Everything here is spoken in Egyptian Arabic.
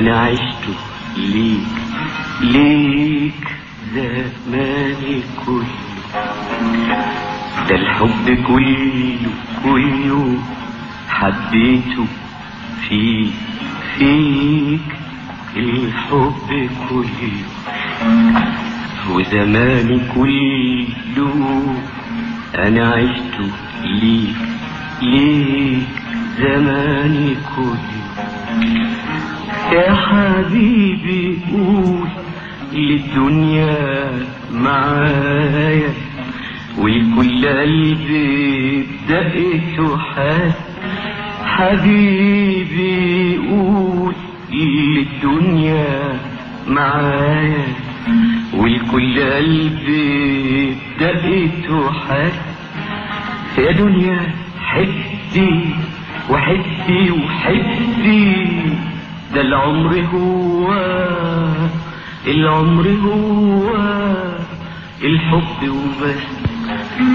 انا عشت ليك ليك زماني كله ده الحب كله كله حبيته فيك فيك الحب كله وزماني كله انا عشت ليك ليك زماني كله يا حبيبي قول للدنيا معايا ولكل قلبي بدقته حاس حبيبي قول للدنيا معايا ولكل قلبي بدقته حاس يا دنيا حبي وحبي وحبي ده العمر هو العمر هو الحب وبس